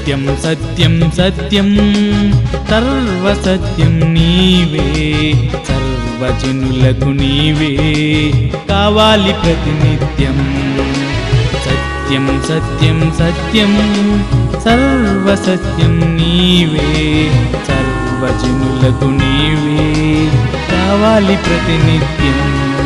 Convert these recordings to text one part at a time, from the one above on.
సత్యం సత్యం సత్యం సర్వసత్యం నీవే సర్వజనులకు నీవే కావాలి ప్రతినిత్యం సత్యం సత్యం సత్యం సర్వసత్యం నీవే సర్వజనులకు నీవే కావాలి ప్రతినిత్యం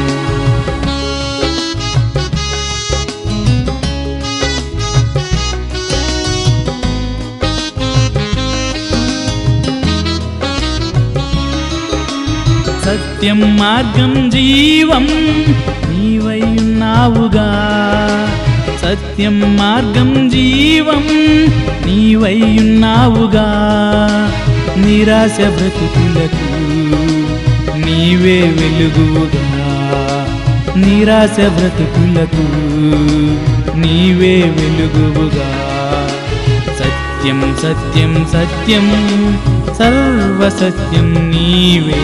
సత్యం మార్గం జీవం నీవై ఉన్నావుగా సత్యం మార్గం జీవం నీవై ఉన్నావుగా నిరాశ బ్రతుకులకు నీవే వెలుగుగా నిరాశ బ్రతుకులకు నీవే వెలుగుగా సత్యం సత్యం సత్యం సర్వసత్యం నీవే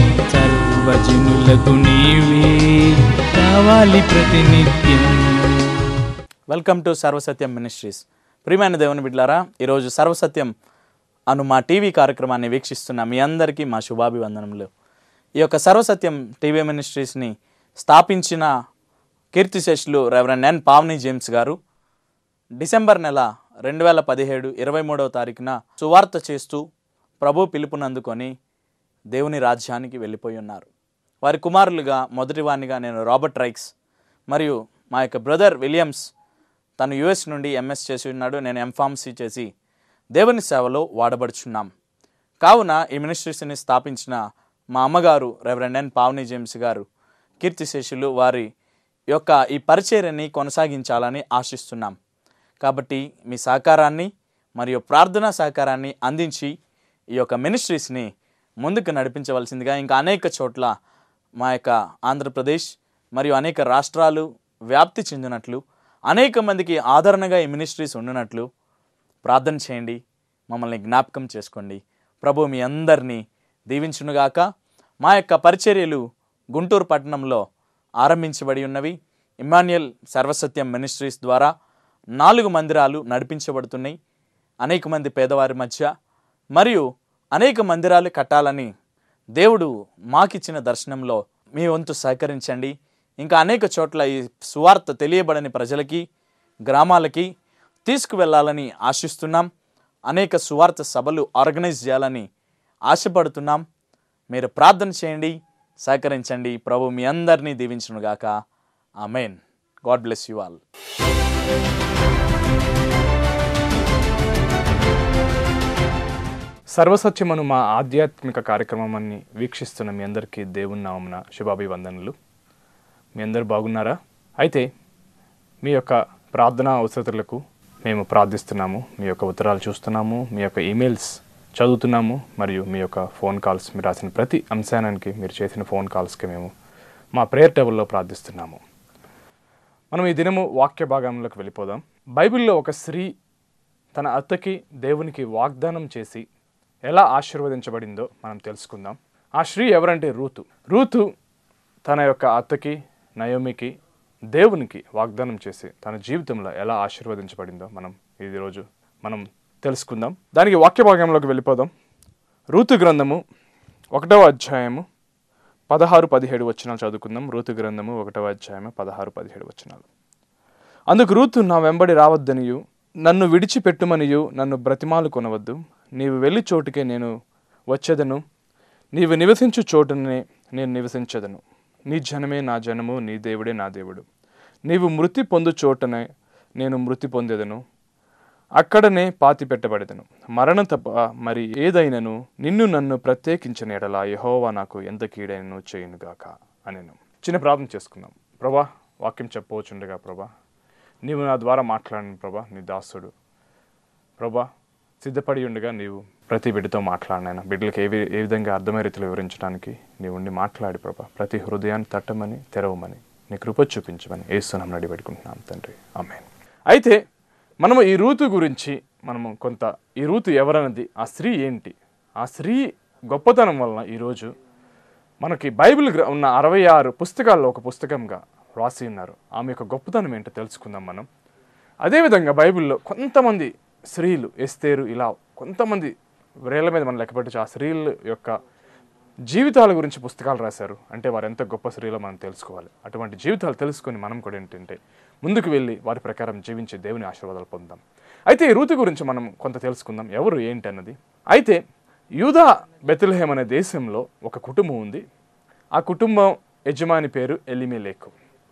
సర్వజనులకు నీవే కావాలి ప్రతినిత్యం వెల్కమ్ టు సర్వసత్యం మినిస్ట్రీస్ ప్రియమైన దేవుని బిడ్లారా ఈరోజు సర్వసత్యం అను మా టీవీ కార్యక్రమాన్ని వీక్షిస్తున్న మీ అందరికీ మా శుభాభివందనములు ఈ యొక్క సర్వసత్యం టీవీ మినిస్ట్రీస్ని స్థాపించిన కీర్తిశేషులు రెవరెండ్ ఎన్ పావని జేమ్స్ గారు డిసెంబర్ నెల రెండు వేల పదిహేడు ఇరవై మూడవ తారీఖున సువార్త చేస్తూ ప్రభు పిలుపునందుకొని దేవుని రాజ్యానికి వెళ్ళిపోయి ఉన్నారు వారి కుమారులుగా మొదటివానిగా నేను రాబర్ట్ రైక్స్ మరియు మా యొక్క బ్రదర్ విలియమ్స్ తను యుఎస్ నుండి ఎంఎస్ చేసి ఉన్నాడు నేను ఎంఫార్మసీ చేసి దేవుని సేవలో వాడబడుచున్నాం కావున ఈ మినిస్ట్రీస్ని స్థాపించిన మా అమ్మగారు రెవరెండ్ ఎన్ పావని జేమ్స్ గారు కీర్తిశేషులు వారి యొక్క ఈ పరిచర్యని కొనసాగించాలని ఆశిస్తున్నాం కాబట్టి మీ సహకారాన్ని మరియు ప్రార్థనా సహకారాన్ని అందించి ఈ యొక్క మినిస్ట్రీస్ని ముందుకు నడిపించవలసిందిగా ఇంకా అనేక చోట్ల మా యొక్క ఆంధ్రప్రదేశ్ మరియు అనేక రాష్ట్రాలు వ్యాప్తి చెందినట్లు అనేక మందికి ఆదరణగా ఈ మినిస్ట్రీస్ ఉండినట్లు ప్రార్థన చేయండి మమ్మల్ని జ్ఞాపకం చేసుకోండి ప్రభు మీ అందరినీ దీవించునుగాక మా యొక్క పరిచర్యలు గుంటూరు పట్టణంలో ఆరంభించబడి ఉన్నవి ఇమాన్యుయల్ సర్వసత్యం మినిస్ట్రీస్ ద్వారా నాలుగు మందిరాలు నడిపించబడుతున్నాయి అనేక మంది పేదవారి మధ్య మరియు అనేక మందిరాలు కట్టాలని దేవుడు మాకిచ్చిన దర్శనంలో మీ వంతు సహకరించండి ఇంకా అనేక చోట్ల ఈ సువార్త తెలియబడని ప్రజలకి గ్రామాలకి తీసుకువెళ్ళాలని ఆశిస్తున్నాం అనేక సువార్త సభలు ఆర్గనైజ్ చేయాలని ఆశపడుతున్నాం మీరు ప్రార్థన చేయండి సహకరించండి ప్రభు మీ అందరినీ దీవించునుగాక amen God bless you all సర్వసత్యమను మా ఆధ్యాత్మిక కార్యక్రమాన్ని వీక్షిస్తున్న మీ అందరికీ దేవుని నామమున శుభాభివందనలు మీ అందరు బాగున్నారా అయితే మీ యొక్క ప్రార్థనా అవసరతలకు మేము ప్రార్థిస్తున్నాము మీ యొక్క ఉత్తరాలు చూస్తున్నాము మీ యొక్క ఈమెయిల్స్ చదువుతున్నాము మరియు మీ యొక్క ఫోన్ కాల్స్ మీరు రాసిన ప్రతి అంశానికి మీరు చేసిన ఫోన్ కాల్స్కి మేము మా ప్రేయర్ టేబుల్లో ప్రార్థిస్తున్నాము మనం ఈ దినము వాక్య భాగంలోకి వెళ్ళిపోదాం బైబిల్లో ఒక స్త్రీ తన అత్తకి దేవునికి వాగ్దానం చేసి ఎలా ఆశీర్వదించబడిందో మనం తెలుసుకుందాం ఆ స్త్రీ ఎవరంటే రూతు రూతు తన యొక్క అత్తకి నయోమికి దేవునికి వాగ్దానం చేసి తన జీవితంలో ఎలా ఆశీర్వదించబడిందో మనం ఈ రోజు మనం తెలుసుకుందాం దానికి వాక్య భాగంలోకి వెళ్ళిపోదాం రూతు గ్రంథము ఒకటవ అధ్యాయము పదహారు పదిహేడు వచనాలు చదువుకుందాం రూతు గ్రంథము ఒకటవ అధ్యాయము పదహారు పదిహేడు వచనాలు అందుకు రూతు నా వెంబడి రావద్దనియు నన్ను విడిచిపెట్టుమనియు నన్ను బ్రతిమాలు కొనవద్దు నీవు వెళ్ళి చోటుకే నేను వచ్చేదను నీవు నివసించు చోటునే నేను నివసించదను నీ జనమే నా జనము నీ దేవుడే నా దేవుడు నీవు మృతి పొందు చోటనే నేను మృతి పొందేదను అక్కడనే పాతి పెట్టబడేదను మరణం తప్ప మరి ఏదైనను నిన్ను నన్ను ప్రత్యేకించిన ఎడల యహోవా నాకు ఎంత కీడైనను చేయునుగాక అనేను చిన్న ప్రార్థన చేసుకుందాం ప్రభా వాక్యం చెప్పవచ్చుండగా ప్రభా నీవు నా ద్వారా మాట్లాడిన ప్రభా నీ దాసుడు ప్రభా సిద్ధపడి ఉండగా నీవు ప్రతి బిడ్డతో మాట్లాడినాయన బిడ్డలకు ఏ వి- ఏ విధంగా అర్థమయ్యే రీతిలో వివరించడానికి నీవు ఉండి మాట్లాడి ప్రభా ప్రతి హృదయాన్ని తట్టమని తెరవమని నీ కృప చూపించమని ఏసునం నడి పెట్టుకుంటున్నాం తండ్రి ఆమె అయితే మనము ఈ రూతు గురించి మనము కొంత ఈ రూతు ఎవరన్నది ఆ స్త్రీ ఏంటి ఆ స్త్రీ గొప్పతనం వలన ఈరోజు మనకి బైబిల్ గ్ర- ఉన్న అరవై ఆరు పుస్తకాల్లో ఒక పుస్తకంగా రాసి ఉన్నారు ఆమె యొక్క గొప్పతనం ఏంటో తెలుసుకుందాం మనం అదేవిధంగా బైబిల్లో కొంతమంది స్త్రీలు ఎస్తేరు ఇలా కొంతమంది వేల మీద మనం లెక్కపెట్టచ్చు ఆ స్త్రీల యొక్క జీవితాల గురించి పుస్తకాలు రాశారు అంటే వారు ఎంత గొప్ప స్త్రీలో మనం తెలుసుకోవాలి అటువంటి జీవితాలు తెలుసుకొని మనం కూడా ఏంటంటే ముందుకు వెళ్ళి వారి ప్రకారం జీవించి దేవుని ఆశీర్వాదాలు పొందాం అయితే ఈ రూతు గురించి మనం కొంత తెలుసుకుందాం ఎవరు ఏంటి అన్నది అయితే యూదా బెతులహేం అనే దేశంలో ఒక కుటుంబం ఉంది ఆ కుటుంబం యజమాని పేరు ఎలిమెలేకు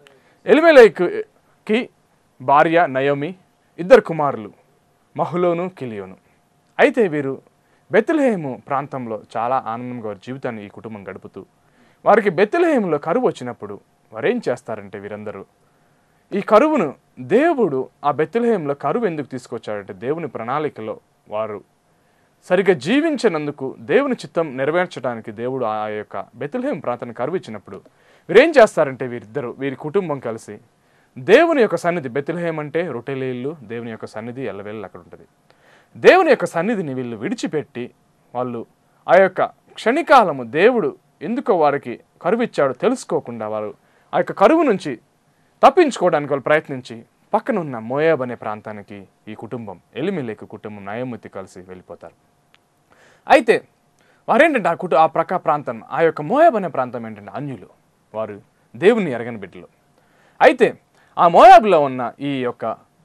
ఎలిమెలేకుకి భార్య నయోమి ఇద్దరు కుమారులు మహులోను కిలియోను అయితే వీరు బెత్లహేము ప్రాంతంలో చాలా ఆనందంగా వారి జీవితాన్ని ఈ కుటుంబం గడుపుతూ వారికి బెత్లహేములో కరువు వచ్చినప్పుడు వారేం చేస్తారంటే వీరందరూ ఈ కరువును దేవుడు ఆ బెత్లహేంలో కరువు ఎందుకు తీసుకొచ్చాడంటే దేవుని ప్రణాళికలో వారు సరిగ్గా జీవించినందుకు దేవుని చిత్తం నెరవేర్చడానికి దేవుడు ఆ యొక్క బెత్లహేం ప్రాంతాన్ని కరువు ఇచ్చినప్పుడు వీరేం చేస్తారంటే వీరిద్దరు వీరి కుటుంబం కలిసి దేవుని యొక్క సన్నిధి బెత్లహేం అంటే రొట్టెలేళ్ళు దేవుని యొక్క సన్నిధి ఎల్లవేళ్ళు అక్కడ ఉంటుంది దేవుని యొక్క సన్నిధిని వీళ్ళు విడిచిపెట్టి వాళ్ళు ఆ యొక్క క్షణికాలము దేవుడు ఎందుకో వారికి కరువు ఇచ్చాడో తెలుసుకోకుండా వారు ఆ యొక్క కరువు నుంచి తప్పించుకోవడానికి వాళ్ళు ప్రయత్నించి పక్కన ఉన్న మోయాబ్ అనే ప్రాంతానికి ఈ కుటుంబం ఎలిమిలేకు కుటుంబం నయముతి కలిసి వెళ్ళిపోతారు అయితే వారేంటంటే ఆ కుటు ఆ ప్రక్క ప్రాంతం ఆ యొక్క మోయాబ్ అనే ప్రాంతం ఏంటంటే అన్యులు వారు దేవుని ఎరగని బిడ్డలు అయితే ఆ మోయాబ్లో ఉన్న ఈ యొక్క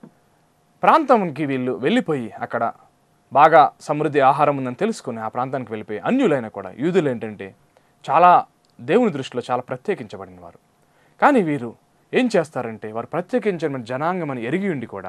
ప్రాంతంకి వీళ్ళు వెళ్ళిపోయి అక్కడ బాగా సమృద్ధి ఆహారం ఉందని తెలుసుకుని ఆ ప్రాంతానికి వెళ్ళిపోయి అన్యులైన కూడా యూదులు ఏంటంటే చాలా దేవుని దృష్టిలో చాలా ప్రత్యేకించబడిన వారు కానీ వీరు ఏం చేస్తారంటే వారు ప్రత్యేకించిన జనాంగం అని ఎరిగి ఉండి కూడా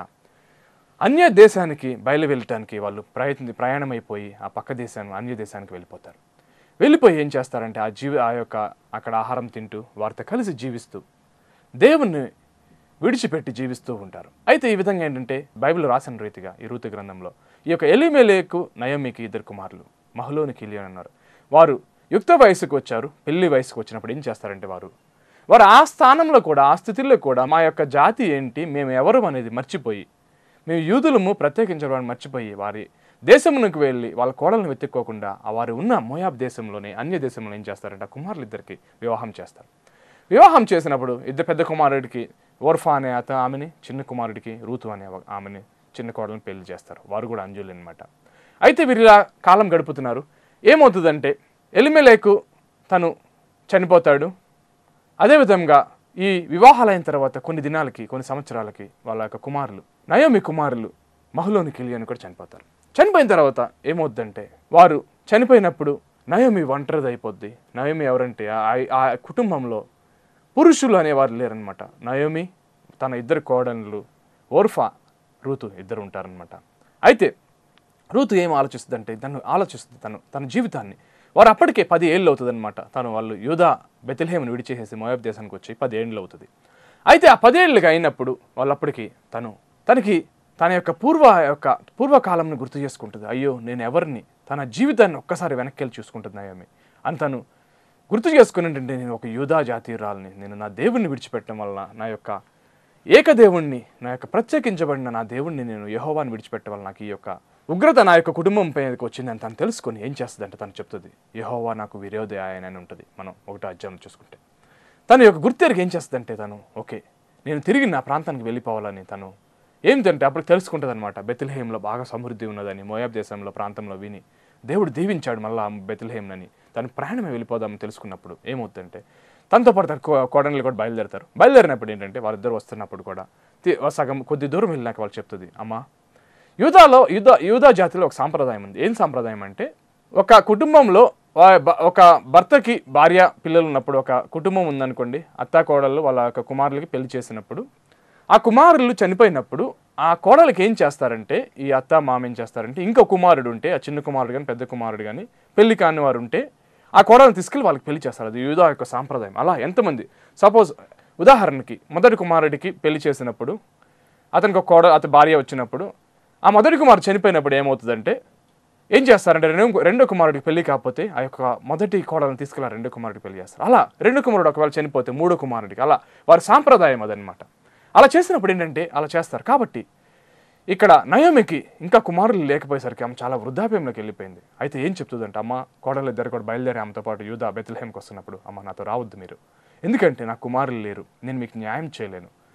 అన్య దేశానికి బయలు వెళ్ళటానికి వాళ్ళు ప్రయత్ని ప్రయాణమైపోయి ఆ పక్క దేశాన్ని అన్య దేశానికి వెళ్ళిపోతారు వెళ్ళిపోయి ఏం చేస్తారంటే ఆ జీవి ఆ యొక్క అక్కడ ఆహారం తింటూ వారితో కలిసి జీవిస్తూ దేవుణ్ణి విడిచిపెట్టి జీవిస్తూ ఉంటారు అయితే ఈ విధంగా ఏంటంటే బైబిల్ రాసిన రీతిగా ఈ ఋతు గ్రంథంలో ఈ యొక్క ఎలిమెలేకు నయమికి ఇద్దరు కుమారులు మహలోని కిలియన్ అన్నారు వారు యుక్త వయసుకు వచ్చారు పెళ్లి వయసుకు వచ్చినప్పుడు ఏం చేస్తారంటే వారు వారు ఆ స్థానంలో కూడా ఆ స్థితిలో కూడా మా యొక్క జాతి ఏంటి మేము ఎవరు అనేది మర్చిపోయి మేము యూదులము ప్రత్యేకించడం మర్చిపోయి వారి దేశమునకు వెళ్ళి వాళ్ళ కోడలను వెతుక్కోకుండా ఆ వారు ఉన్న మోయాబ్ దేశంలోనే అన్య దేశంలో ఏం చేస్తారంటే ఆ కుమారులు ఇద్దరికి వివాహం చేస్తారు వివాహం చేసినప్పుడు ఇద్దరు పెద్ద కుమారుడికి ఓర్ఫా అనే అత ఆమెని చిన్న కుమారుడికి రూతు అనే ఒక ఆమెని చిన్న కోడలను పెళ్లి చేస్తారు వారు కూడా అంజులు అనమాట అయితే వీరు ఇలా కాలం గడుపుతున్నారు ఏమవుతుందంటే ఎలిమెలేకు తను చనిపోతాడు అదేవిధంగా ఈ వివాహాలైన తర్వాత కొన్ని దినాలకి కొన్ని సంవత్సరాలకి వాళ్ళ యొక్క కుమారులు నయోమి కుమారులు మహులోని కిలియని కూడా చనిపోతారు చనిపోయిన తర్వాత ఏమవుద్దంటే వారు చనిపోయినప్పుడు నయోమి ఒంటరిది అయిపోద్ది నయోమి ఎవరంటే ఆ- ఆ కుటుంబంలో పురుషులు అనేవారు లేరనమాట నయోమి తన ఇద్దరు కోడన్లు ఓర్ఫా రూతు ఇద్దరు ఉంటారనమాట అయితే రూతు ఏం ఆలోచిస్తుందంటే తను ఆలోచిస్తుంది తను తన జీవితాన్ని వారు అప్పటికే పది ఏళ్ళు అవుతుంది అనమాట తను వాళ్ళు యూదా బెతిల్హేమను విడిచేసేసి మోయాబ్ దేశానికి వచ్చి పది ఏళ్ళు అవుతుంది అయితే ఆ పదేళ్ళకి అయినప్పుడు వాళ్ళప్పటికి తను తనకి తన యొక్క పూర్వ యొక్క పూర్వకాలంను గుర్తు చేసుకుంటుంది అయ్యో నేను ఎవరిని తన జీవితాన్ని ఒక్కసారి వెనక్కి వెళ్ళి చూసుకుంటుంది నయోమి అని తను గుర్తు చేసుకుని ఏంటంటే నేను ఒక యూదా జాతీయురాలని నేను నా దేవుణ్ణి విడిచిపెట్టడం వలన నా యొక్క ఏకదేవుణ్ణి నా యొక్క ప్రత్యేకించబడిన నా దేవుణ్ణి నేను యహోవాని విడిచిపెట్టడం వల్ల నాకు ఈ యొక్క ఉగ్రత నా యొక్క కుటుంబం పైనకి వచ్చిందని తను తెలుసుకొని ఏం చేస్తుందంటే తను చెప్తుంది యహోవా నాకు విరోధి ఆయన అని ఉంటుంది మనం ఒకటో అధ్యాయం చూసుకుంటే తన యొక్క గుర్తెరిగి ఏం చేస్తుందంటే తను ఓకే నేను తిరిగి నా ప్రాంతానికి వెళ్ళిపోవాలని తను ఏంటంటే అప్పుడు తెలుసుకుంటుంది అనమాట బెతిల్హేమ్లో బాగా సమృద్ధి ఉన్నదని మోయాబ్ దేశంలో ప్రాంతంలో విని దేవుడు దీవించాడు మళ్ళా బెతిల్హేమ్నని తను ప్రయాణమే వెళ్ళిపోదామని తెలుసుకున్నప్పుడు ఏమవుతుందంటే తనతో పాటు తన కో- కోడన్లు కూడా బయలుదేరతారు బయలుదేరినప్పుడు ఏంటంటే వాళ్ళిద్దరు వస్తున్నప్పుడు కూడా తి- సగం కొద్ది దూరం వెళ్ళినాక వాళ్ళు చెప్తుంది అమ్మా యూదాలో యూదా యూదా జాతిలో ఒక సాంప్రదాయం ఉంది ఏం సాంప్రదాయం అంటే ఒక కుటుంబంలో వా- బ- ఒక భర్తకి భార్య పిల్లలు ఉన్నప్పుడు ఒక కుటుంబం ఉందనుకోండి అత్త కోడళ్ళు వాళ్ళ యొక్క కుమారులకి పెళ్లి చేసినప్పుడు ఆ కుమారులు చనిపోయినప్పుడు ఆ కోడలికి ఏం చేస్తారంటే ఈ అత్త మామ ఏం చేస్తారంటే ఇంకో కుమారుడు ఉంటే ఆ చిన్న కుమారుడు కానీ పెద్ద కుమారుడు కానీ పెళ్లి కాని వారు ఉంటే ఆ కోడలను తీసుకెళ్ళి వాళ్ళకి పెళ్లి చేస్తారు అది యూదా యొక్క సాంప్రదాయం అలా ఎంతమంది సపోజ్ ఉదాహరణకి మొదటి కుమారుడికి పెళ్లి చేసినప్పుడు అతనికి ఒక కోడ అతని భార్య వచ్చినప్పుడు ఆ మొదటి కుమారుడు చనిపోయినప్పుడు ఏమవుతుందంటే ఏం చేస్తారంటే రెండో రెండో కుమారుడికి పెళ్లి కాకపోతే ఆ యొక్క మొదటి కోడలను తీసుకెళ్ళి ఆ రెండో కుమారుడికి పెళ్లి చేస్తారు అలా రెండో కుమారుడు ఒకవేళ చనిపోతే మూడో కుమారుడికి అలా వారి సాంప్రదాయం అదనమాట అలా చేసినప్పుడు ఏంటంటే అలా చేస్తారు కాబట్టి ఇక్కడ నయోమికి ఇంకా కుమారులు లేకపోయేసరికి ఆమె చాలా వృద్ధాప్యంలోకి వెళ్ళిపోయింది అయితే ఏం చెప్తుందంటే అమ్మ కోడలు ఇద్దరు కూడా బయలుదేరి ఆమెతో పాటు యూదా బెత్లహేమ్కి వస్తున్నప్పుడు అమ్మ నాతో రావద్దు మీరు ఎందుకంటే నాకు కుమారులు లేరు నేను మీకు న్యాయం చేయలేను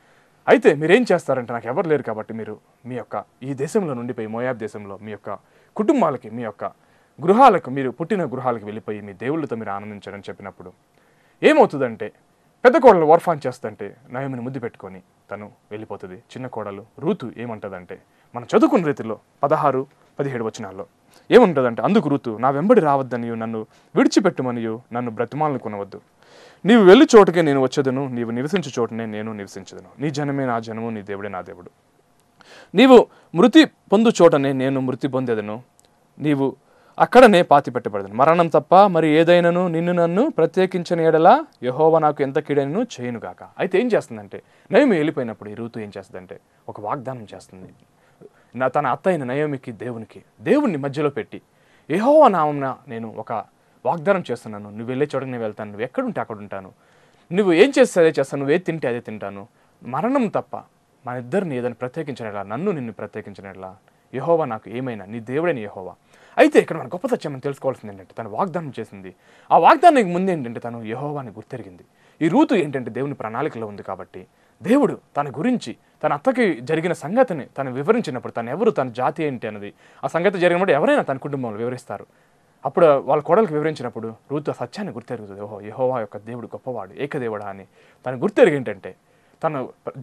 అయితే మీరేం చేస్తారంటే నాకు ఎవరు లేరు కాబట్టి మీరు మీ యొక్క ఈ దేశంలో నుండిపోయి మోయాబ్ దేశంలో మీ యొక్క కుటుంబాలకి మీ యొక్క గృహాలకు మీరు పుట్టిన గృహాలకు వెళ్ళిపోయి మీ దేవుళ్ళతో మీరు ఆనందించడని చెప్పినప్పుడు ఏమవుతుందంటే పెద్ద కోడలు ఓర్ఫాన్ చేస్తుంటే నయమిని ముద్దు పెట్టుకొని తను వెళ్ళిపోతుంది చిన్న కోడలు రూతు ఏమంటదంటే మనం చదువుకున్న రీతిలో పదహారు పదిహేడు వచనాల్లో ఏముంటుందంటే అందుకు ఋతు నా వెంబడి రావద్దనియు నన్ను విడిచిపెట్టుమనియు నన్ను బ్రతిమాలను కొనవద్దు నీవు వెళ్ళి చోటుకే నేను వచ్చేదను నీవు నివసించు చోటనే నేను నివసించదను నీ జనమే నా జనము నీ దేవుడే నా దేవుడు నీవు మృతి పొందు చోటనే నేను మృతి పొందేదను నీవు అక్కడనే పాతి పెట్టబడదను మరణం తప్ప మరి ఏదైనాను నిన్ను నన్ను ప్రత్యేకించిన ఎడలా యహోవ నాకు ఎంత కీడైనను చేయనుగాక అయితే ఏం చేస్తుందంటే నయమి వెళ్ళిపోయినప్పుడు ఈ ఋతు ఏం చేస్తుందంటే ఒక వాగ్దానం చేస్తుంది నా తన అత్త అయిన నయోమికి దేవునికి దేవుణ్ణి మధ్యలో పెట్టి యెహోవా నామంన నేను ఒక వాగ్దానం చేస్తున్నాను నువ్వు వెళ్ళే చోటకి నేను వెళ్తాను నువ్వు ఎక్కడుంటే అక్కడ ఉంటాను నువ్వు ఏం చేస్తే అదే చేస్తాను నువ్వు ఏది తింటే అదే తింటాను మరణం తప్ప మన ఇద్దరిని ఏదైనా ప్రత్యేకించినట్లా నన్ను నిన్ను ప్రత్యేకించినట్లా యహోవా నాకు ఏమైనా నీ దేవుడైన యహోవా అయితే ఇక్కడ మన గొప్ప సత్యం మనం తెలుసుకోవాల్సింది ఏంటంటే తను వాగ్దానం చేసింది ఆ వాగ్దానానికి ముందు ఏంటంటే తను యహోవాని గుర్తెరిగింది ఈ రూతు ఏంటంటే దేవుని ప్రణాళికలో ఉంది కాబట్టి దేవుడు తన గురించి తన అత్తకి జరిగిన సంగతిని తను వివరించినప్పుడు తను ఎవరు తన జాతి ఏంటి అన్నది ఆ సంగతి జరిగినప్పుడు ఎవరైనా తన కుటుంబంలో వివరిస్తారు అప్పుడు వాళ్ళ కోడలకు వివరించినప్పుడు రూతు ఆ సత్యాన్ని గుర్తెరుగుతుంది ఓహో యహోవా యొక్క దేవుడు గొప్పవాడు ఏకదేవుడా అని తను గుర్తెరిగి ఏంటంటే తన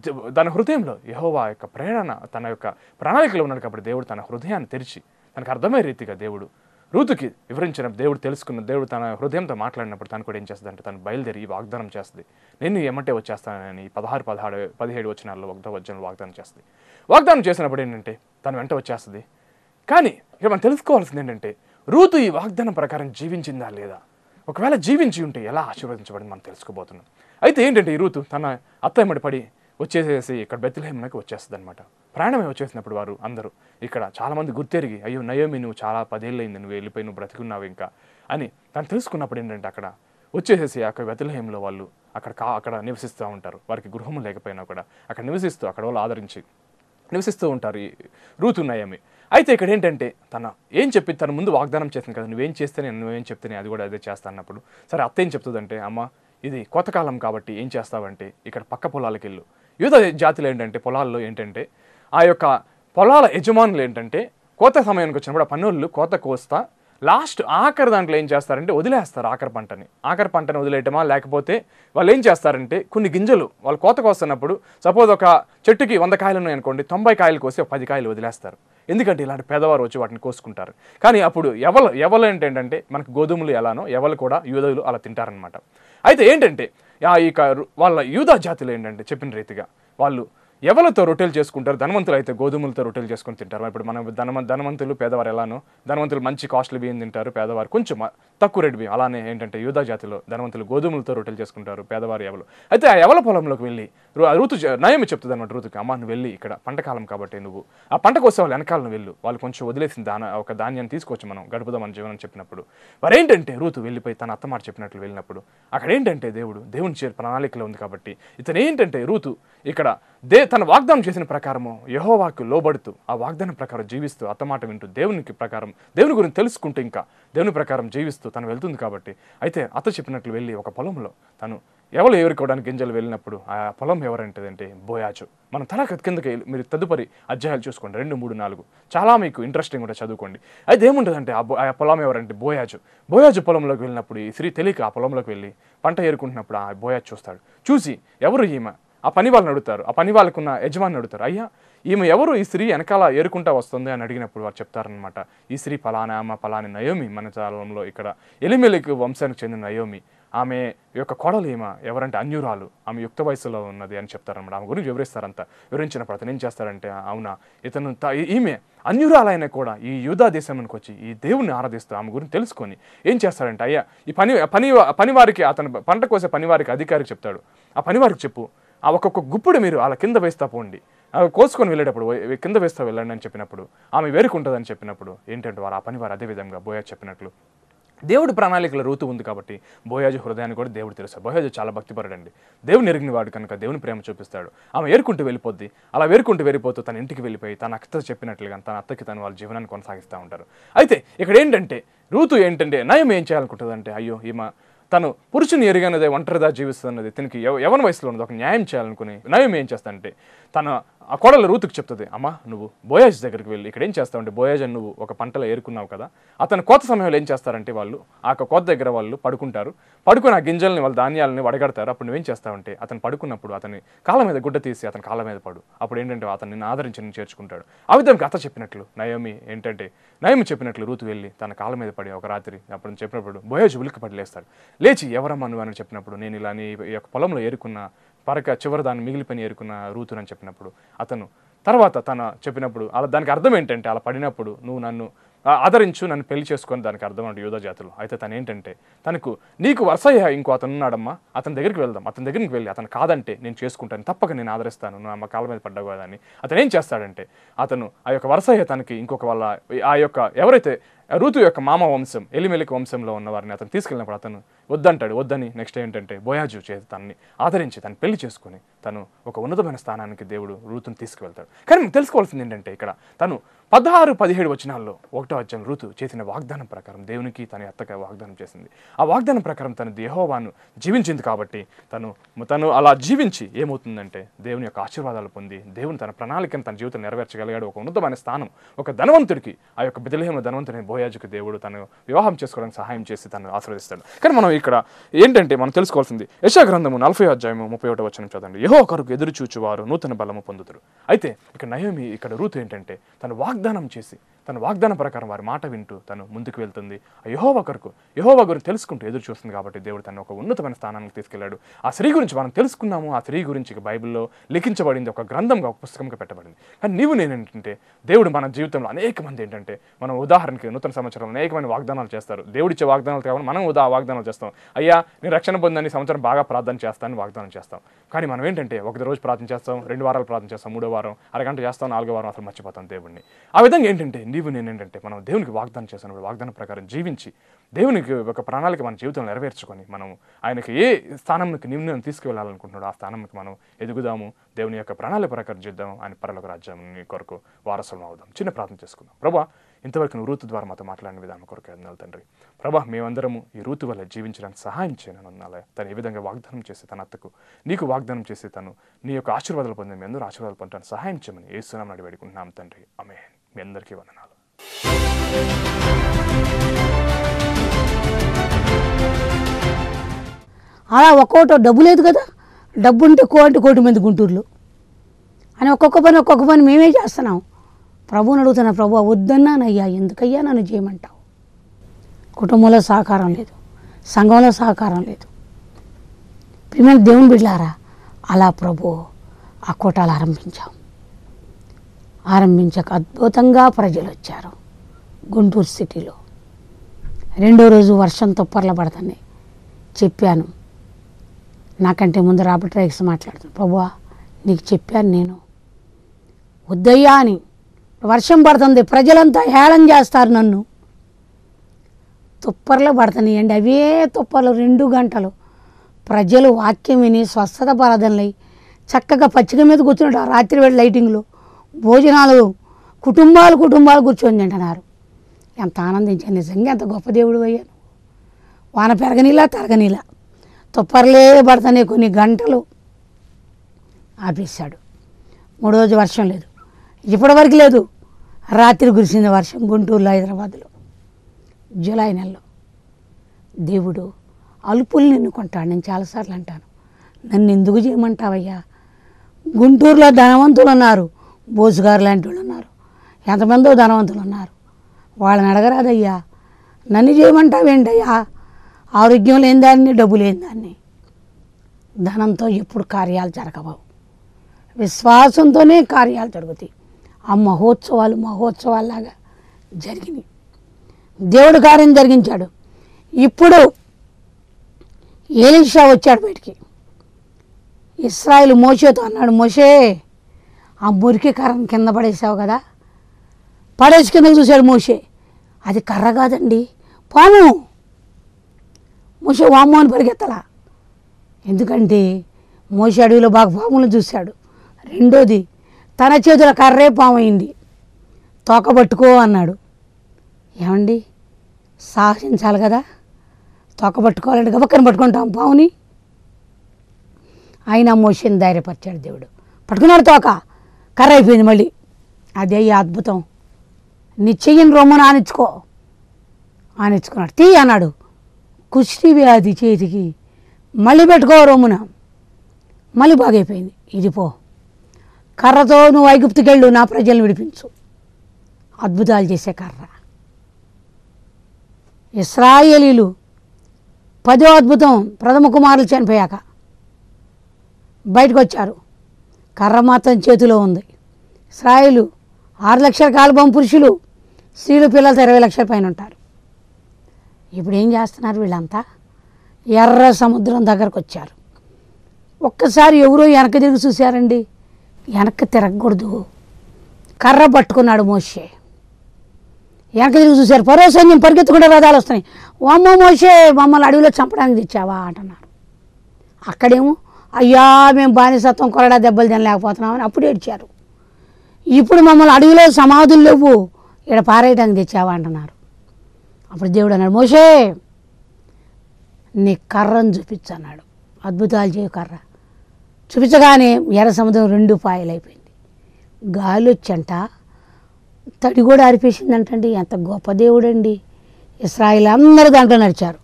తన హృదయంలో యహోవా యొక్క ప్రేరణ తన యొక్క ప్రణాళికలో ఉన్నాడు కాబట్టి దేవుడు తన హృదయాన్ని తెరిచి తనకు అర్థమయ్యే రీతిగా దేవుడు రూతుకి వివరించిన దేవుడు తెలుసుకున్న దేవుడు తన హృదయంతో మాట్లాడినప్పుడు తను కూడా ఏం చేస్తుందంటే తను బయలుదేరి ఈ వాగ్దానం చేస్తుంది నేను ఎమ్మటే వచ్చేస్తానని ఈ పదహారు పదహారు పదిహేడు వచ్చినాల్లో ఒకటో వచ్చిన వాగ్దానం చేస్తుంది వాగ్దానం చేసినప్పుడు ఏంటంటే తను వెంట వచ్చేస్తుంది కానీ ఇక్కడ మనం తెలుసుకోవాల్సింది ఏంటంటే రూతు ఈ వాగ్దానం ప్రకారం జీవించిందా లేదా ఒకవేళ జీవించి ఉంటే ఎలా ఆశీర్వదించబడింది మనం తెలుసుకోబోతున్నాం అయితే ఏంటంటే ఈ రూతు తన అత్త ఎమ్మడి పడి వచ్చేసేసి ఇక్కడ బెత్తిలేహంకి వచ్చేస్తుంది అనమాట ప్రయాణమే వచ్చేసినప్పుడు వారు అందరూ ఇక్కడ చాలామంది గుర్తెరిగి అయ్యో నయోమి నువ్వు చాలా పదేళ్ళయింది నువ్వు వెళ్ళిపోయి నువ్వు బ్రతికున్నావు ఇంకా అని తను తెలుసుకున్నప్పుడు ఏంటంటే అక్కడ వచ్చేసేసి అక్కడ బెత్తిలేహంలో వాళ్ళు అక్కడ కా అక్కడ నివసిస్తూ ఉంటారు వారికి గృహం లేకపోయినా కూడా అక్కడ నివసిస్తూ అక్కడ వాళ్ళు ఆదరించి నివసిస్తూ ఉంటారు ఈ రూతు నయమి అయితే ఇక్కడ ఏంటంటే తన ఏం చెప్పి తన ముందు వాగ్దానం చేసింది కదా నువ్వేం చేస్తేనే నువ్వేం చెప్తేనే అది కూడా అదే చేస్తా అన్నప్పుడు సరే అత్త ఏం చెప్తుందంటే అమ్మ ఇది కొత్త కాలం కాబట్టి ఏం చేస్తావంటే ఇక్కడ పక్క పొలాలకు వెళ్ళు యువత జాతులు ఏంటంటే పొలాల్లో ఏంటంటే ఆ యొక్క పొలాల యజమానులు ఏంటంటే కోత సమయానికి వచ్చినప్పుడు ఆ పన్నులు కోత కోస్తా లాస్ట్ ఆఖరి దాంట్లో ఏం చేస్తారంటే వదిలేస్తారు ఆఖరి పంటని ఆఖరి పంటని వదిలేయటమా లేకపోతే వాళ్ళు ఏం చేస్తారంటే కొన్ని గింజలు వాళ్ళు కోత కోస్తున్నప్పుడు సపోజ్ ఒక చెట్టుకి వంద కాయలు ఉన్నాయి అనుకోండి తొంభై కాయలు కోసి ఒక పది కాయలు వదిలేస్తారు ఎందుకంటే ఇలాంటి పేదవారు వచ్చి వాటిని కోసుకుంటారు కానీ అప్పుడు ఎవలు ఎవలు ఏంటంటే మనకు గోధుమలు ఎలానో ఎవలు కూడా యూదులు అలా తింటారనమాట అయితే ఏంటంటే ఆ ఇక రు- వాళ్ళ యూదా జాతులు ఏంటంటే చెప్పిన రీతిగా వాళ్ళు ఎవరితో రొట్టెలు చేసుకుంటారు ధనవంతులు అయితే గోధుమలతో రొట్టెలు చేసుకొని తింటారు ఇప్పుడు మనం ధనమ ధనవంతులు పేదవారు ఎలానో ధనవంతులు మంచి కాస్ట్లీ బియ్యం తింటారు పేదవారు కొంచెం మ- తక్కువ రేటు బియ్యం అలానే ఏంటంటే యూదా జాతిలో ధనవంతులు గోధుమలతో రొట్టెలు చేసుకుంటారు పేదవారు ఎవరు అయితే ఆ ఎవల పొలంలోకి వెళ్ళి రు- ఆ ఋతు చె- నయమి చెప్తుంది అనమాట ఋతుకి అమ్మ నువ్వు వెళ్ళి ఇక్కడ పంట కాలం కాబట్టి నువ్వు ఆ పంట కోసం వాళ్ళు వెనకాలను వెళ్ళు వాళ్ళు కొంచెం వదిలేసిన దాన ఒక ధాన్యాన్ని తీసుకొచ్చి మనం గడుపుదాం మన జీవనం చెప్పినప్పుడు మరి ఏంటంటే ఋతు వెళ్ళిపోయి తన అత్తమాట చెప్పినట్లు వెళ్ళినప్పుడు అక్కడ ఏంటంటే దేవుడు దేవుని చే ప్రణాళికలో ఉంది కాబట్టి ఇతను ఏంటంటే ఋతు ఇక్కడ దే తన వాగ్దానం చేసిన ప్రకారము యహోవాకు లోబడుతూ ఆ వాగ్దానం ప్రకారం జీవిస్తూ అత్తమాట వింటూ దేవునికి ప్రకారం దేవుని గురించి తెలుసుకుంటూ ఇంకా దేవుని ప్రకారం జీవిస్తూ తను వెళ్తుంది కాబట్టి అయితే అత్త చెప్పినట్లు వెళ్ళి ఒక పొలంలో తను ఎవరు ఏరుకోవడానికి గింజలు వెళ్ళినప్పుడు ఆ పొలం ఎవరంటదంటే బోయాజు మనం తల కిందకి వెళ్ళి మీరు తదుపరి అధ్యాయాలు చూసుకోండి రెండు మూడు నాలుగు చాలా మీకు ఇంట్రెస్టింగ్ కూడా చదువుకోండి అయితే ఏముంటుందంటే ఆ బో- ఆ పొలం ఎవరంటే బోయాజు బోయాజు పొలంలోకి వెళ్ళినప్పుడు ఈ స్త్రీ తెలియక ఆ పొలంలోకి వెళ్ళి పంట ఏరుకుంటున్నప్పుడు ఆ బోయాజు చూస్తాడు చూసి ఎవరు ఈమె ఆ పని వాళ్ళని అడుగుతారు ఆ పని వాళ్ళకున్న యజమాని అడుగుతారు అయ్యా ఈమె ఎవరు ఈ స్త్రీ వెనకాల ఏరుకుంటా వస్తుంది అని అడిగినప్పుడు వారు చెప్తారనమాట ఈ స్త్రీ పలానా ఆమె పలాని నయోమి మన కాలంలో ఇక్కడ ఎలిమెలికి వంశానికి చెందిన నయోమి ఆమె యొక్క కోడలు ఈమె ఎవరంటే అన్యురాలు ఆమె యుక్త వయసులో ఉన్నది అని చెప్తారనమాట ఆమె గురించి వివరిస్తారంట వివరించినప్పుడు అతను ఏం చేస్తారంటే అవునా ఇతను త- ఈమె అన్యురాలైన కూడా ఈ యూదా దేశానికి వచ్చి ఈ దేవుని ఆరాధిస్తూ ఆమె గురించి తెలుసుకొని ఏం చేస్తాడంటే అయ్యా ఈ పని పని పనివారికి అతను పంట కోసే పనివారికి అధికారికి చెప్తాడు ఆ పనివారికి చెప్పు ఆ ఒక్కొక్క గుప్పుడు మీరు అలా కింద వేస్తా పోండి ఆ కోసుకొని వెళ్ళేటప్పుడు "ఓ- కింద వేస్తా వెళ్ళండి అని చెప్పినప్పుడు ఆమె వేరుకుంటుందని చెప్పినప్పుడు ఏంటంటే వారు ఆ పని వారు అదే విధంగా బోయా చెప్పినట్లు దేవుడి ప్రణాళికలో రూతు ఉంది కాబట్టి బోయాజు హృదయాన్ని కూడా దేవుడు తెలుసు బోయాజు చాలా భక్తిపరుడండి దేవుని ఎరిగిన వాడు కనుక దేవుని ప్రేమ చూపిస్తాడు ఆమె ఏరుకుంటూ వెళ్ళిపోద్ది అలా వేరుకుంటూ వెళ్ళిపోతూ తన ఇంటికి వెళ్ళిపోయి తన అత్త చెప్పినట్లుగా తన అత్తకి తను వాళ్ళ జీవనాన్ని కొనసాగిస్తూ ఉంటారు అయితే ఇక్కడ ఏంటంటే రూతు ఏంటంటే నయం ఏం చేయాలనుకుంటుందంటే అయ్యో ఈమె తను పురుషుని ఎరిగినదే ఒంటరిదా జీవిస్తున్నది తనకి యవ- యవన వయసులో ఉన్నది ఒక న్యాయం చేయాలనుకుని నయం ఏం చేస్తానంటే తన ఆ కోడలు రూతుకు చెప్తుంది అమ్మా నువ్వు బోయాజ్ దగ్గరికి వెళ్ళి ఇక్కడ ఏం చేస్తావంటే బోయాజ్ అని నువ్వు ఒక పంటలో ఏరుకున్నావు కదా అతను కోత సమయంలో ఏం చేస్తారంటే వాళ్ళు ఆ యొక్క కోత దగ్గర వాళ్ళు పడుకుంటారు పడుకుని ఆ గింజల్ని వాళ్ళ ధాన్యాలని వడగడతారు అప్పుడు నువ్వేం చేస్తావంటే అతను పడుకున్నప్పుడు అతని కాళ్ళ మీద గుడ్డ తీసి అతని కాళ్ళ మీద పడు అప్పుడు ఏంటంటే అతను నిన్ను ఆదరించి నిన్ను చేర్చుకుంటాడు ఆ విధంగా అత్త చెప్పినట్లు నయోమి ఏంటంటే నయోమి చెప్పినట్లు రూతు వెళ్ళి తన కాళ్ళ మీద పడి ఒక రాత్రి అప్పుడు చెప్పినప్పుడు బోయాజ్ ఉలికి పడి లేస్తాడు లేచి ఎవరమ్మా నువ్వు అని చెప్పినప్పుడు నేను ఇలా నీ ఈ యొక్క పొలంలో ఏరుకున్న పరక చివరి దాన్ని మిగిలిపోయిన ఏరుకున్న రూతునని చెప్పినప్పుడు అతను తర్వాత తన చెప్పినప్పుడు అలా దానికి అర్థం ఏంటంటే అలా పడినప్పుడు నువ్వు నన్ను ఆ, ఆదరించు నన్ను పెళ్లి చేసుకొని దానికి అర్థం అంటే యూదా జాతులు అయితే తను ఏంటంటే తనకు నీకు వరుసయ్య ఇంకో అతను ఉన్నాడమ్మా అతని దగ్గరికి వెళ్దాం అతని దగ్గరికి వెళ్ళి అతను కాదంటే నేను చేసుకుంటాను తప్పక నేను ఆదరిస్తాను నువ్వు అమ్మ కాళ్ళ మీద పడ్డావు కదా అని అతను ఏం చేస్తాడంటే అతను ఆ యొక్క వరుసయ్య తనకి ఇంకొక వాళ్ళ ఆ యొక్క ఎవరైతే ఋతు యొక్క మామ వంశం ఎలిమెలిక వంశంలో ఉన్న వారిని అతను తీసుకెళ్ళినప్పుడు అతను వద్దంటాడు వద్దని నెక్స్ట్ ఏంటంటే బోయాజు చేతి తనని ఆదరించి తను పెళ్లి చేసుకొని తను ఒక ఉన్నతమైన స్థానానికి దేవుడు రూతుని తీసుకువెళ్తాడు కానీ మనం తెలుసుకోవాల్సింది ఏంటంటే ఇక్కడ తను పదహారు పదిహేడు వచనాల్లో ఒకటో అధ్యాయం ఋతు చేసిన వాగ్దానం ప్రకారం దేవునికి తన అత్తగా వాగ్దానం చేసింది ఆ వాగ్దానం ప్రకారం తను దేహోవాను జీవించింది కాబట్టి తను తను అలా జీవించి ఏమవుతుందంటే దేవుని యొక్క ఆశీర్వాదాలు పొంది దేవుని తన ప్రణాళికను తన జీవితం నెరవేర్చగలిగాడు ఒక ఉన్నతమైన స్థానం ఒక ధనవంతుడికి ఆ యొక్క బిదలహేమ ధనవంతుని బోయాజుకి దేవుడు తను వివాహం చేసుకోవడానికి సహాయం చేసి తను ఆశీర్వదిస్తాడు కానీ మనం ఇక్కడ ఏంటంటే మనం తెలుసుకోవాల్సింది యశా గ్రంథము నలభై అధ్యాయము ముప్పై ఒకటో వచ్చిన చదవండి యహో ఒకరికి ఎదురు చూచువారు నూతన బలము పొందుతారు అయితే ఇక్కడ నయోమి ఇక్కడ రూతు ఏంటంటే తను వాగ్దానం చేసి తన వాగ్దానం ప్రకారం వారి మాట వింటూ తను ముందుకు వెళ్తుంది ఆ యహోవ కొరకు యహోవ గురించి తెలుసుకుంటూ ఎదురు చూస్తుంది కాబట్టి దేవుడు తను ఒక ఉన్నతమైన స్థానానికి తీసుకెళ్లాడు ఆ స్త్రీ గురించి మనం తెలుసుకున్నాము ఆ స్త్రీ గురించి ఇక బైబిల్లో లిఖించబడింది ఒక గ్రంథంగా ఒక పుస్తకంగా పెట్టబడింది కానీ నీవు నేనేంటంటే దేవుడు మన జీవితంలో అనేక మంది ఏంటంటే మనం ఉదాహరణకి నూతన సంవత్సరంలో అనేకమైన వాగ్దానాలు చేస్తారు దేవుడిచ్చే వాగ్దానాలు కావాలి మనం ఉదా వాగ్దానాలు చేస్తాం అయ్యా నేను రక్షణ పొందని సంవత్సరం బాగా ప్రార్థన చేస్తానని వాగ్దానం చేస్తాం కానీ మనం ఏంటంటే ఒక రోజు ప్రార్థన చేస్తాం రెండు వారాలు ప్రార్థన చేస్తాం మూడో వారం అరగంట చేస్తాం నాలుగో వారం అసలు మర్చిపోతాం దేవుడిని ఆ విధంగా ఏంటంటే నీవు నేను ఏంటంటే మనం దేవునికి వాగ్దానం చేస్తున్నప్పుడు వాగ్దానం ప్రకారం జీవించి దేవునికి ఒక ప్రణాళిక మన జీవితంలో నెరవేర్చుకొని మనం ఆయనకి ఏ స్థానంకి నీవు నేను తీసుకువెళ్ళాలనుకుంటున్నాడో ఆ స్థానంకి మనం ఎదుగుదాము దేవుని యొక్క ప్రణాళిక ప్రకారం చేద్దాం ఆయన పరలోక రాజ్యం కొరకు వారసులం అవుదాం చిన్న ప్రార్థన చేసుకుందాం ప్రభా ఇంతవరకు నువ్వు రూతు ద్వారా మాతో మాట్లాడిన విధానం కొరకు వందనాలు తండ్రి ప్రభా మేమందరము ఈ రూతు వల్ల జీవించడానికి సహాయం చేయను అన్నాలే తను ఏ విధంగా వాగ్దానం చేసి తన అత్తకు నీకు వాగ్దానం చేసి తను నీ యొక్క ఆశీర్వాదాలు పొంది మీ అందరూ ఆశీర్వాదాలు పొందడానికి సహాయం చేయమని ఏసునాం నడి వేడుకుంటున్నాం తండ్రి ఆమె మీ అందరికీ వందనాలు అలా ఒక్కోటో డబ్బు లేదు కదా డబ్బు ఉంటే కో అంటే కోటి మంది గుంటూరులో అని ఒక్కొక్క పని ఒక్కొక్క పని మేమే చేస్తున్నాం ప్రభువుని అడుగుతున్నా ప్రభు వద్దన్నానయ్యా ఎందుకయ్యా నన్ను చేయమంటావు కుటుంబంలో సహకారం లేదు సంఘంలో సహకారం లేదు ప్రియమైన దేవుని బిడ్డారా అలా ప్రభు ఆ కోటాలు ఆరంభించాం ఆరంభించాక అద్భుతంగా ప్రజలు వచ్చారు గుంటూరు సిటీలో రెండో రోజు వర్షం తుప్పర్ల పడుతున్నాయి చెప్పాను నాకంటే ముందు రాబర్ట్ రైక్స్ మాట్లాడుతాను ప్రభువా నీకు చెప్పాను నేను వద్దయ్యా అని వర్షం పడుతుంది ప్రజలంతా హేళన చేస్తారు నన్ను తుప్పర్లు పడుతున్నాయండి అవే తుప్పర్లు రెండు గంటలు ప్రజలు వాక్యం విని స్వస్థత పరదనలై చక్కగా పచ్చిక మీద కూర్చున్నాడు ఆ రాత్రి వేళ లైటింగ్లో భోజనాలు కుటుంబాలు కుటుంబాలు కూర్చొని తింటున్నారు ఎంత ఆనందించాను నిజంగా ఎంత గొప్ప దేవుడు అయ్యాను వాన పెరగనిలా తరగనిలా తుప్పర్లే పడుతున్నాయి కొన్ని గంటలు ఆపేశాడు మూడో రోజు వర్షం లేదు ఇప్పటివరకు లేదు రాత్రి కురిసింది వర్షం గుంటూరులో హైదరాబాద్లో జూలై నెలలో దేవుడు అలుపుల్ని ఎన్నుకుంటాడు నేను చాలాసార్లు అంటాను నన్ను ఎందుకు చేయమంటావయ్యా గుంటూరులో ధనవంతులు ఉన్నారు బోసుగారు లాంటి వాళ్ళు ఉన్నారు ఎంతమందో ధనవంతులు ఉన్నారు వాళ్ళని అడగరాదయ్యా నన్ను చేయమంటావేంటయ్యా ఆరోగ్యం లేని దాన్ని డబ్బు లేని దాన్ని ధనంతో ఎప్పుడు కార్యాలు జరగవు విశ్వాసంతోనే కార్యాలు జరుగుతాయి ఆ మహోత్సవాలు మహోత్సవాల్లాగా జరిగినాయి దేవుడు కార్యం జరిగించాడు ఇప్పుడు ఏలిషా వచ్చాడు బయటికి ఇస్రాయిల్ మోషేతో అన్నాడు మోషే ఆ మురికి కర్రను కింద పడేసావు కదా పడేసి కిందకు చూశాడు మోషే అది కర్ర కాదండి పాము మోషే వాము అని పరిగెత్తలా ఎందుకంటే మోషే అడవిలో బాగా పాములను చూశాడు రెండోది తన చేతుల కర్రే పాము అయింది తోక పట్టుకో అన్నాడు ఏమండి సాహసించాలి కదా తోక పట్టుకోవాలంటే గబక్కన పట్టుకుంటాం పావుని ఆయన మోషన్ ధైర్యపరిచాడు దేవుడు పట్టుకున్నాడు తోక కర్ర అయిపోయింది మళ్ళీ అదే ఈ అద్భుతం నీ చెయ్యని రొమ్మను ఆనించుకో ఆనించుకున్నాడు తీ అన్నాడు కుష్టి వ్యాధి చేతికి మళ్ళీ పెట్టుకో రొమ్మున మళ్ళీ బాగైపోయింది ఇది పో కర్రతో నువ్వు ఐగుప్తుకెళ్ళు నా ప్రజలను విడిపించు అద్భుతాలు చేసే కర్ర ఇస్రాయేలీలు పదో అద్భుతం ప్రథమ కుమారులు చనిపోయాక బయటకు వచ్చారు కర్ర మాత్రం చేతిలో ఉంది ఇస్రాయేలు ఆరు లక్షల కాలుబొమ్మ పురుషులు స్త్రీలు పిల్లలతో ఇరవై లక్షల పైన ఉంటారు ఇప్పుడు ఏం చేస్తున్నారు వీళ్ళంతా ఎర్ర సముద్రం దగ్గరకు వచ్చారు ఒక్కసారి ఎవరో వెనక తిరిగి చూశారండి వెనక్కి తిరగకూడదు కర్ర పట్టుకున్నాడు మోషే వెనక తిరిగి చూశారు పరో సైన్యం పరిగెత్తుకుంటే రథాలు వస్తున్నాయి అమ్మ మోషే మమ్మల్ని అడవిలో చంపడానికి తెచ్చావా అంటున్నారు అక్కడేమో అయ్యా మేము బానిసత్వం కొరడా దెబ్బలు తినలేకపోతున్నామని అప్పుడు ఏడ్చారు ఇప్పుడు మమ్మల్ని అడవిలో సమాధులు లేవు ఇక్కడ పారేయడానికి తెచ్చావా అంటున్నారు అప్పుడు దేవుడు అన్నాడు మోషే నీ కర్రను చూపించు అన్నాడు అద్భుతాలు చేయు కర్ర చూపించగానే ఎర్ర సముద్రం రెండు పాయలు అయిపోయింది గాలి వచ్చంట తడి కూడా అరిపేసిందంటండి ఎంత గొప్ప దేవుడండి ఇస్రాయిల్ అందరూ దాంట్లో నడిచారు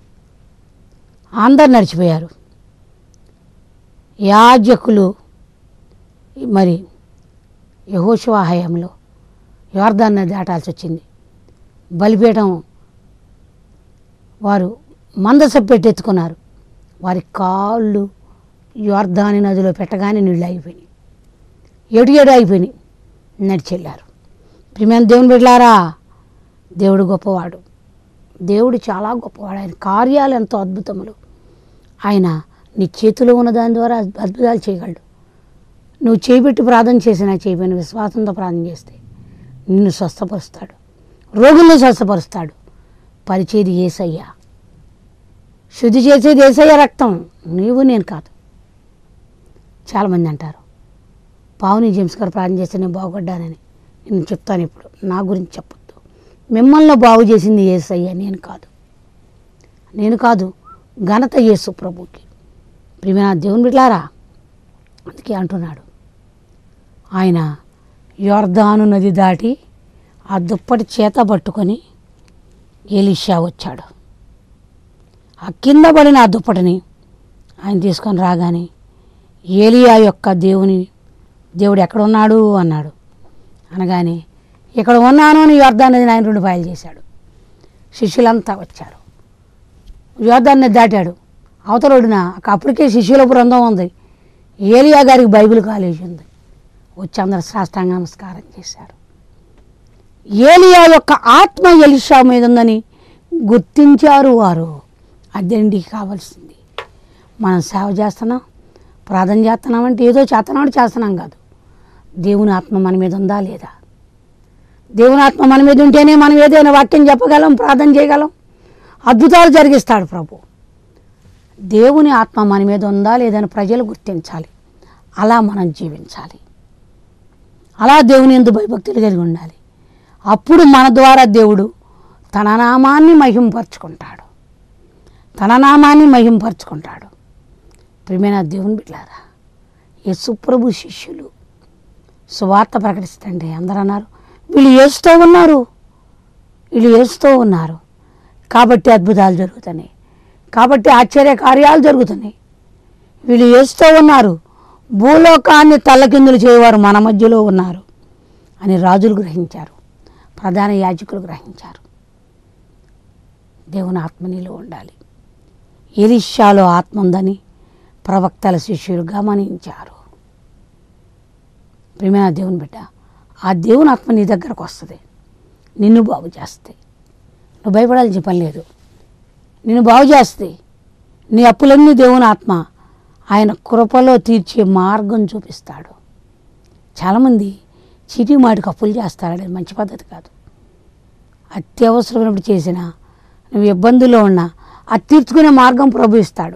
అందరు నడిచిపోయారు యాజకులు మరి యహోశివా హయాంలో యోర్దాన్ని దాటాల్సి వచ్చింది బలిపీఠం వారు మందస పెట్టెత్తుకున్నారు వారి కాళ్ళు యోర్ధాని నదిలో పెట్టగానే నీళ్ళు అయిపోయినాయి ఏడు ఏడు అయిపోయినాయి నడిచెళ్ళారు ప్రియమైన దేవుని బిడ్డలారా దేవుడు గొప్పవాడు దేవుడు చాలా గొప్పవాడు ఆయన కార్యాలు ఎంతో అద్భుతములు ఆయన నీ చేతిలో ఉన్న దాని ద్వారా అద్భుతాలు చేయగలడు నువ్వు చేపెట్టి ప్రార్థన చేసినా చేయబోయిన విశ్వాసంతో ప్రార్థన చేస్తే నిన్ను స్వస్థపరుస్తాడు రోగుల్ని స్వస్థపరుస్తాడు పరిచేది ఏసయ్యా శుద్ధి చేసేది ఏసయ్య రక్తం నీవు నేను కాదు చాలామంది అంటారు పావుని జేమ్స్ గారు ప్రార్థన చేస్తే నేను బాగుపడ్డానని నేను చెప్తాను ఇప్పుడు నా గురించి చెప్పొద్దు మిమ్మల్ని బాగు చేసింది ఏసయ్య నేను కాదు నేను కాదు ఘనత యేసు ప్రభుకి ప్రియమైన దేవుని బిడ్లారా అందుకే అంటున్నాడు ఆయన యోర్ధాను నది దాటి ఆ దుప్పటి చేత పట్టుకొని ఎలిషా వచ్చాడు ఆ కింద పడిన ఆ దుప్పటిని ఆయన తీసుకొని రాగానే ఏలియా యొక్క దేవుని దేవుడు ఎక్కడ ఉన్నాడు అన్నాడు అనగానే ఇక్కడ ఉన్నాను అని యోర్ధాన్ నదిని ఆయన రెండు పాయలు చేశాడు శిష్యులంతా వచ్చారు యోర్ధాన్ని దాటాడు అవతల ఒడిన అప్పటికే శిష్యుల బృందం ఉంది ఏలియా గారికి బైబిల్ కాలేజీ ఉంది వచ్చి అందరు సాష్టాంగ నమస్కారం చేశారు ఏలియా యొక్క ఆత్మ ఎలిషా మీద ఉందని గుర్తించారు వారు అదండి కావాల్సింది మనం సేవ చేస్తున్నాం ప్రార్థన చేస్తున్నాం అంటే ఏదో చేస్తున్నాం చేస్తున్నాం కాదు దేవుని ఆత్మ మన మీద ఉందా లేదా దేవుని ఆత్మ మన మీద ఉంటేనే మనం ఏదైనా వాక్యం చెప్పగలం ప్రార్థన చేయగలం అద్భుతాలు జరిగిస్తాడు ప్రభు దేవుని ఆత్మ మన మీద ఉందా లేదని ప్రజలు గుర్తించాలి అలా మనం జీవించాలి అలా దేవుని ఎందు భయభక్తులు కలిగి ఉండాలి అప్పుడు మన ద్వారా దేవుడు తన నామాన్ని మహింపరుచుకుంటాడు తన నామాన్ని మహింపరుచుకుంటాడు ప్రియమైన దేవుని బిడ్డారా యేసుప్రభు శిష్యులు సువార్త ప్రకటిస్తండి అందరూ అన్నారు వీళ్ళు ఏస్తూ ఉన్నారు వీళ్ళు ఏస్తూ ఉన్నారు కాబట్టి అద్భుతాలు జరుగుతున్నాయి కాబట్టి ఆశ్చర్య కార్యాలు జరుగుతున్నాయి వీళ్ళు ఏస్తూ ఉన్నారు భూలోకాన్ని తల్లకిందులు చేయవారు మన మధ్యలో ఉన్నారు అని రాజులు గ్రహించారు ప్రధాన యాజకులు గ్రహించారు దేవుని ఆత్మ నీలో ఉండాలి ఎలిషాలో ఆత్మ ఉందని ప్రవక్తల శిష్యులు గమనించారు ప్రేమ దేవుని బిడ్డ ఆ దేవుని ఆత్మ నీ దగ్గరకు వస్తుంది నిన్ను బాగు చేస్తే నువ్వు భయపడాల్సిన పని లేదు నిన్ను బాగు చేస్తే నీ అప్పులన్నీ దేవుని ఆత్మ ఆయన కృపలో తీర్చే మార్గం చూపిస్తాడు చాలామంది చీటీ మాటికి అప్పులు చేస్తాడు అది మంచి పద్ధతి కాదు అత్యవసరమైనప్పుడు చేసిన నువ్వు ఇబ్బందుల్లో ఉన్నా అది తీర్చుకునే మార్గం ప్రభు ఇస్తాడు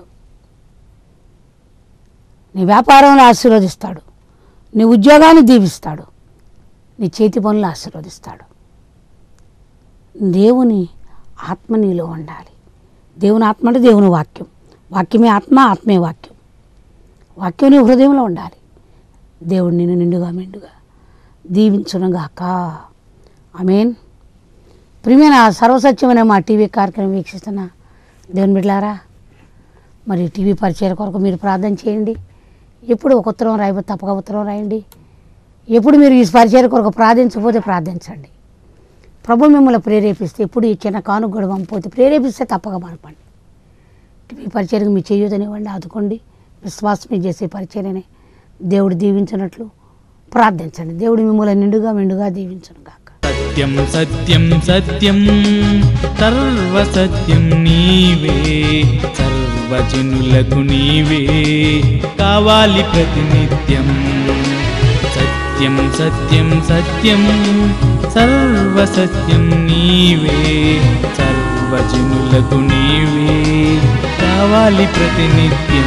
నీ వ్యాపారంలో ఆశీర్వదిస్తాడు నీ ఉద్యోగాన్ని దీవిస్తాడు నీ చేతి పనులు ఆశీర్వదిస్తాడు దేవుని ఆత్మ నీలో ఉండాలి దేవుని ఆత్మ అంటే దేవుని వాక్యం వాక్యమే ఆత్మ ఆత్మే వాక్యం వాక్యం నీ హృదయంలో ఉండాలి దేవుడు నిన్ను నిండుగా మెండుగా దీవించునుగాక ఆమేన్ ప్రియమైన సర్వసత్యమైన మా టీవీ కార్యక్రమం వీక్షిస్తున్న దేవుని బిడ్డలారా మరి టీవీ పరిచయం కొరకు మీరు ప్రార్థన చేయండి ఎప్పుడు ఒక ఉత్తరం రాయబోతే తప్పక ఉత్తరం రాయండి ఎప్పుడు మీరు ఈ పరిచయం కొరకు ప్రార్థించకపోతే ప్రార్థించండి ప్రభు మిమ్మల్ని ప్రేరేపిస్తే ఎప్పుడు ఈ చిన్న కానుక కూడా పంపితే ప్రేరేపిస్తే తప్పక మనపండి టీవీ పరిచయకు మీ చేయూతనివ్వండి ఆదుకోండి విశ్వాసం మీద చేసే పరిచయనే దేవుడు దీవించినట్లు ప్రార్థించండి దేవుడు మిమ్మల్ని నిండుగా మెండుగా దీవించను గాక సత్యం సత్యం సత్యం సర్వసత్యం నీవే సర్వజనులకు నీవే కావాలి ప్రతినిత్యం సత్యం సత్యం సత్యం సర్వసత్యం నీవే సర్వజనులకు నీవే కావాలి ప్రతినిత్యం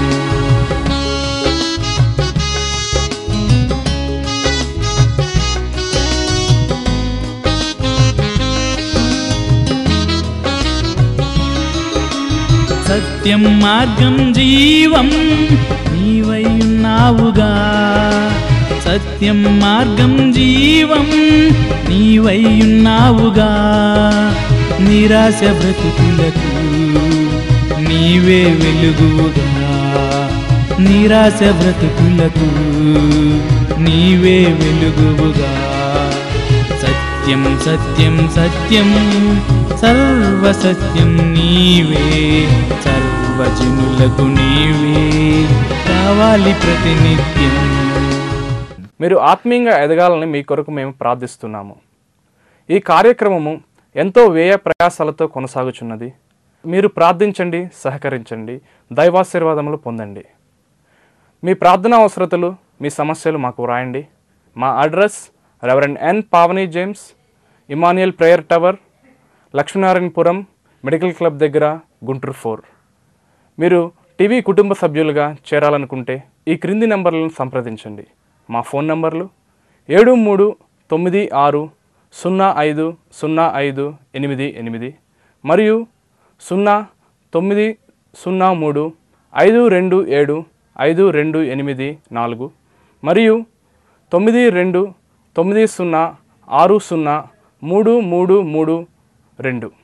సత్యం మార్గం జీవం నీవైయున్నావుగా సత్యం మార్గం జీవం నీవైయున్నావుగా నిరాశ బ్రతుకులకు నీవే వెలుగుగా నిరాశ బ్రతుకులకు నీవే వెలుగుగా సత్యం సత్యం సత్యం సర్వసత్యం నీవే సర్వజనులకు నీవే కావాలి ప్రతినిత్యం మీరు ఆత్మీయంగా ఎదగాలని మీ కొరకు మేము ప్రార్థిస్తున్నాము ఈ కార్యక్రమము ఎంతో వ్యయ ప్రయాసాలతో కొనసాగుచున్నది మీరు ప్రార్థించండి సహకరించండి దైవాశీర్వాదములు పొందండి మీ ప్రార్థన అవసరతలు మీ సమస్యలు మాకు రాయండి మా address reverend N Pavani James Emmanuel prayer tower Lakshminarayanapuram medical club దగ్గర గుంటూరు ఫోర్ మీరు టీవీ కుటుంబ సభ్యులుగా చేరాలనుకుంటే ఈ క్రింది నంబర్లను సంప్రదించండి మా ఫోన్ నంబర్లు ఏడు మూడు తొమ్మిది ఆరు సున్నా ఐదు సున్నా ఐదు ఎనిమిది ఎనిమిది మరియు సున్నా తొమ్మిది సున్నా మూడు ఐదు రెండు ఏడు ఐదు రెండు ఎనిమిది నాలుగు మరియు తొమ్మిది రెండు తొమ్మిది సున్నా ఆరు సున్నా మూడు మూడు మూడు రెండు